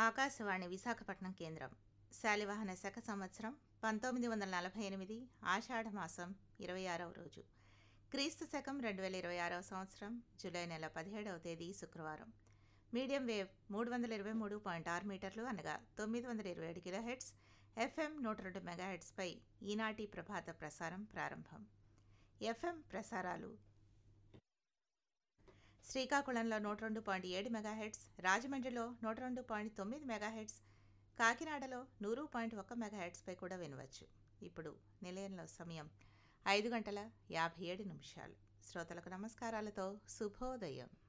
ఆకాశవాణి విశాఖపట్నం కేంద్రం శాలివాహన శక సంవత్సరం పంతొమ్మిది వందల నలభై ఎనిమిది ఆషాఢ మాసం ఇరవై ఆరవ రోజు క్రీస్తు శకం రెండు వేల ఇరవై ఆరవ సంవత్సరం జూలై నెల పదిహేడవ తేదీ శుక్రవారం మీడియం వేవ్ మూడు వందల ఇరవై మూడు పాయింట్ ఆరు మీటర్లు అనగా తొమ్మిది వందల ఇరవై ఏడు కిలో హెడ్స్ ఎఫ్ఎం నూట రెండు మెగా హెడ్స్పై ఈనాటి ప్రభాత ప్రసారం ప్రారంభం ఎఫ్ఎం ప్రసారాలు శ్రీకాకుళంలో నూట రెండు పాయింట్ ఏడు మెగాహెడ్స్ రాజమండ్రిలో నూట రెండు పాయింట్ తొమ్మిది మెగాహెడ్స్ కాకినాడలో నూరు పాయింట్ ఒక్క మెగాహెడ్స్పై కూడా వినవచ్చు ఇప్పుడు నిలయంలో సమయం ఐదు గంటల యాభై ఏడు నిమిషాలు శ్రోతలకు నమస్కారాలతో శుభోదయం